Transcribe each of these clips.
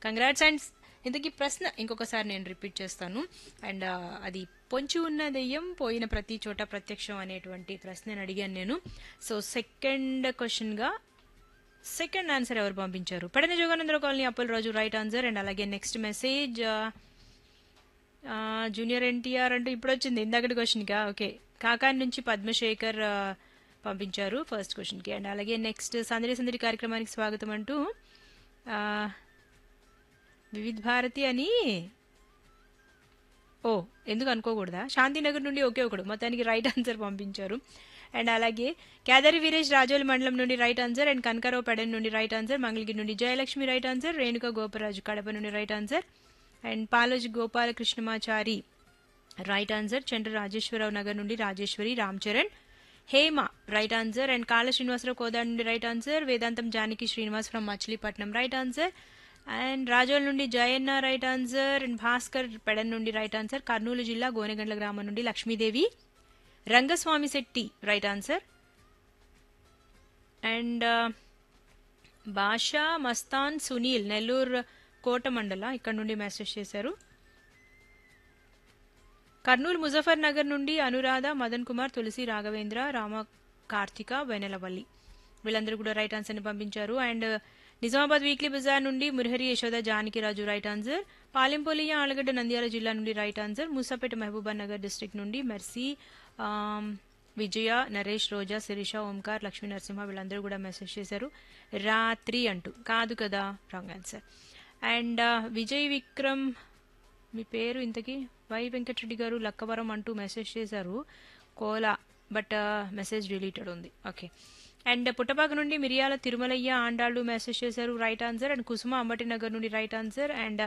congrats and ఇంతకీ ప్రశ్న ఇంకొకసారి నేను రిపీట్ చేస్తాను అండ్ అది పొంచి ఉన్న దెయ్యం పోయిన ప్రతి చోట ప్రత్యక్షం అనేటువంటి ప్రశ్నను అడిగాను నేను సో సెకండ్ క్వశ్చన్గా సెకండ్ ఆన్సర్ ఎవరు పంపించారు Pedana Joganandarao colony Appal Raju right answer and అలాగే నెక్స్ట్ మెసేజ్ జూనియర్ ఎన్టీఆర్ అంటూ ఇప్పుడు వచ్చింది ఇందాకటి క్వశ్చన్గా ఓకే కాకాని నుంచి పద్మశేఖర్ ఆ, పంపించారు ఫస్ట్ క్వశ్చన్కి అండ్ అలాగే నెక్స్ట్ సందడి సందడి కార్యక్రమానికి స్వాగతం అంటూ ఆ, వివిధ్ భారతి అని ఓ ఎందుకు అనుకోకూడదా శాంతినగర్ నుండి ఒకే ఒకడు మొత్తానికి రైట్ ఆన్సర్ పంపించారు అండ్ అలాగే కేదారి వీరేష్ రాజోలి మండలం నుండి right answer and Kanakarao Pedana నుండి రైట్ ఆన్సర్ మంగళగిరి నుండి జయలక్ష్మి రైట్ ఆన్సర్ రేణుక గోపరాజు కడప నుండి right answer and Paloji Gopalakrishnamachari right answer Chandra Rajeswararao Nagar నుండి Rajeshwari Ram Charan Hema right answer and Kala Srinivasarao Kodad నుండి right answer Vedantam Janaki Srinivas from Machilipatnam right answer and Rajol నుండి Jayanna right answer and Bhaskar Pedana నుండి రైట్ ఆన్సర్ కర్నూలు జిల్లా గోనెగండ్ల గ్రామం నుండి Lakshmidevi Rangaswamy Shetty right answer and Basha Mastan Sunil Nellore Kota మండల ఇక్కడ నుండి మెసేజ్ చేశారు కర్నూలు ముజఫర్ నగర్ నుండి అనురాధ మదన్ కుమార్ తులసి రాఘవేంద్ర రామ కార్తిక వెనెలవల్లి వీళ్ళందరూ కూడా రైట్ ఆన్సర్ని పంపించారు అండ్ నిజామాబాద్ వీక్లీ బజార్ నుండి మురహరి యశోద జానకిరాజు రైట్ ఆన్సర్ పాలెంపోలియ ఆలగడ్డ నంద్యాల జిల్లా నుండి right answer Musapet Mahabubnagar district నుండి మెర్సీ ఆమ్, విజయ నరేష్ రోజా శిరీష ఓంకార్ లక్ష్మీ నరసింహ వీళ్ళందరూ కూడా మెసేజ్ చేశారు రాత్రి అంటూ కాదు కదా wrong answer and Vijay Vikram మీ పేరు ఇంతకీ వై వెంకటరెడ్డి గారు లక్కవరం అంటూ మెసేజ్ చేశారు కోలా బట్ మెసేజ్ డిలీటెడ్ ఉంది ఓకే అండ్ పుట్టపాక నుండి మిరియాల తిరుమలయ్య ఆండాళ్ళు మెసేజ్ చేశారు రైట్ ఆన్సర్ అండ్ కుసుమ అంబటి నగర్ నుండి రైట్ ఆన్సర్ అండ్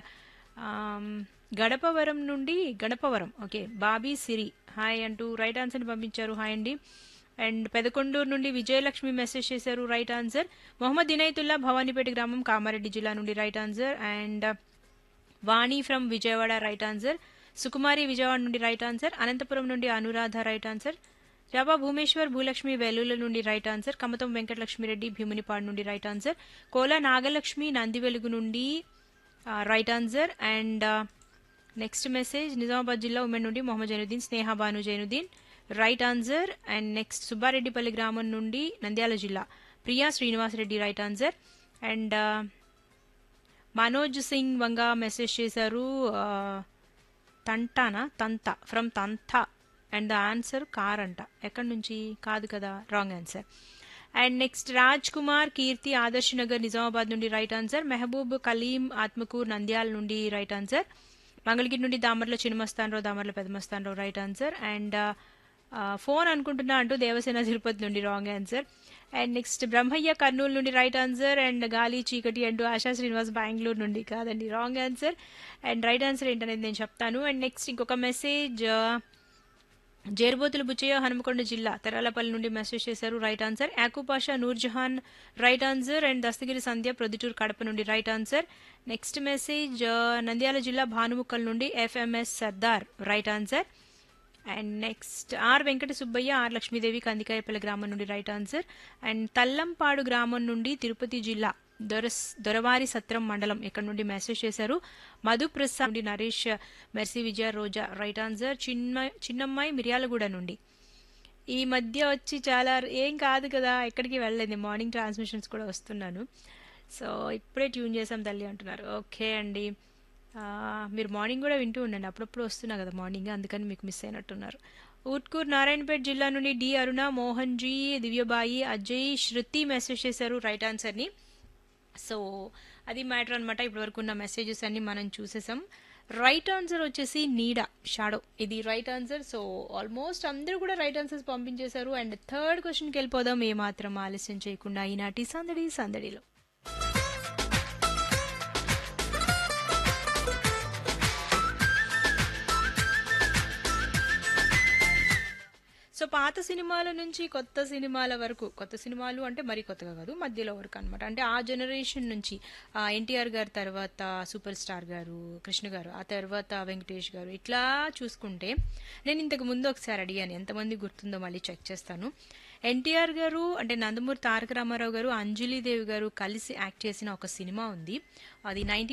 గడపవరం నుండి Gadapavaram okay Bobby Siri hi అంటూ రైట్ ఆన్సర్ని పంపించారు హాయ్ అండి అండ్ పెదకొండూరు నుండి విజయలక్ష్మి మెసేజ్ చేశారు రైట్ ఆన్సర్ మొహమ్మద్ ఇనైతుల్లా భవానీపేట గ్రామం కామారెడ్డి జిల్లా నుండి right answer and Vani from Vijayawada right answer Sukumari Vijayawada నుండి రైట్ ఆన్సర్ అనంతపురం నుండి అనురాధ రైట్ ఆన్సర్ జాబా భూమేశ్వర్ భూలక్ష్మి వెల్లుల నుండి రైట్ ఆన్సర్ కమతం వెంకటలక్ష్మిరెడ్డి భీమునిపాడు నుండి రైట్ ఆన్సర్ కోలా నాగలక్ష్మి నంది వెలుగు నుండి right answer and next message Nizamabad జిల్లా ఉమెన్ నుండి Mohammed Zainuddin Sneha Banu Zainuddin right answer and next Subbareddipalli గ్రామం నుండి నంద్యాల జిల్లా Priya Srinivasreddy right answer and Manoj Singh Vanga message చేశారు ఆ, తంటానా తంత ఫ్రమ్ తంత అండ్ ద ఆన్సర్ కార్ అంట ఎక్కడి నుంచి కాదు కదా wrong answer and next Raj Kumar కీర్తి ఆదర్శ్ నగర్ నిజామాబాద్ నుండి రైట్ ఆన్సర్ మెహబూబ్ కలీం ఆత్మకూర్ నంద్యాల నుండి రైట్ ఆన్సర్ మంగళగిరి నుండి Damarla Chinnamastanarao Damarla Pedamastanarao right answer and phone అనుకుంటున్నా అంటూ దేవసేన తిరుపతి నుండి wrong answer and next Brahmayya Kurnool నుండి రైట్ ఆన్సర్ అండ్ గాలి చీకటి అంటూ ఆశా శ్రీనివాస్ బెంగళూరు నుండి కాదండి wrong answer and right answer ఏంటనేది నేను చెప్తాను అండ్ నెక్స్ట్ ఇంకొక మెసేజ్ జేర్బోతుల బుచ్చయ్య హనుమకొండ జిల్లా తెరాలపల్లి నుండి మెసేజ్ చేశారు right answer Yakupasha Noorjahan right answer and Dastagiri Sandhya Proddatur Kadapa నుండి right answer next message Nandyal జిల్లా భానుముక్కల్ నుండి FMS Sardar right answer and next R Venkata Subbaiah R Lakshmidevi Kandikayapalli గ్రామం నుండి రైట్ ఆన్సర్ అండ్ తల్లంపాడు గ్రామం నుండి తిరుపతి జిల్లా దొరస్ దొరవారి సత్రం మండలం ఇక్కడ నుండి మెసేజ్ చేశారు మధు ప్రసాద్ నుండి Naresh Mercy Vijaya Roja right answer Chinna Chinnammayi Miryalaguda నుండి ఈ మధ్య వచ్చి చాలా ఏం కాదు కదా ఎక్కడికి వెళ్ళలేదు మార్నింగ్ ట్రాన్స్మిషన్స్ కూడా వస్తున్నాను సో ఇప్పుడే ట్యూన్ చేసాం తల్లి అంటున్నారు ఓకే అండి ఆ, మీరు మార్నింగ్ కూడా వింటూ ఉండండి అప్పుడప్పుడు వస్తున్నా కదా మార్నింగ్ అందుకని మీకు మిస్ అయినట్టున్నారు ఊట్కూర్ నారాయణపేట జిల్లా నుండి D Aruna Mohan G Divyabai Ajay Shruti message చేశారు రైట్ ఆన్సర్ని సో అది మ్యాటర్ అనమాట ఇప్పటివరకు ఉన్న మెసేజెస్ అన్ని మనం చూసేసాం రైట్ ఆన్సర్ వచ్చేసి నీడ షాడో ఇది రైట్ ఆన్సర్ సో ఆల్మోస్ట్ అందరూ కూడా రైట్ ఆన్సర్స్ పంపించేశారు అండ్ థర్డ్ క్వశ్చన్కి వెళ్ళిపోదాం ఏమాత్రం ఆలస్యం చేయకుండా ఈనాటి సందడి సందడిలో సో పాత సినిమాల నుంచి కొత్త సినిమాల వరకు కొత్త సినిమాలు అంటే మరీ కొత్తగా కాదు మధ్యలో వరకు అనమాట అంటే ఆ జనరేషన్ నుంచి ఎన్టీఆర్ గారు తర్వాత సూపర్ స్టార్ గారు కృష్ణ గారు ఆ తర్వాత వెంకటేష్ గారు ఇట్లా చూసుకుంటే నేను ఇంతకు ముందు ఒకసారి అడిగాను ఎంతమంది గుర్తుందో మళ్ళీ చెక్ చేస్తాను ఎన్టీఆర్ గారు అంటే నందమూరి తారక రామారావు గారు అంజలిదేవి గారు కలిసి యాక్ట్ చేసిన ఒక సినిమా ఉంది అది నైన్టీన్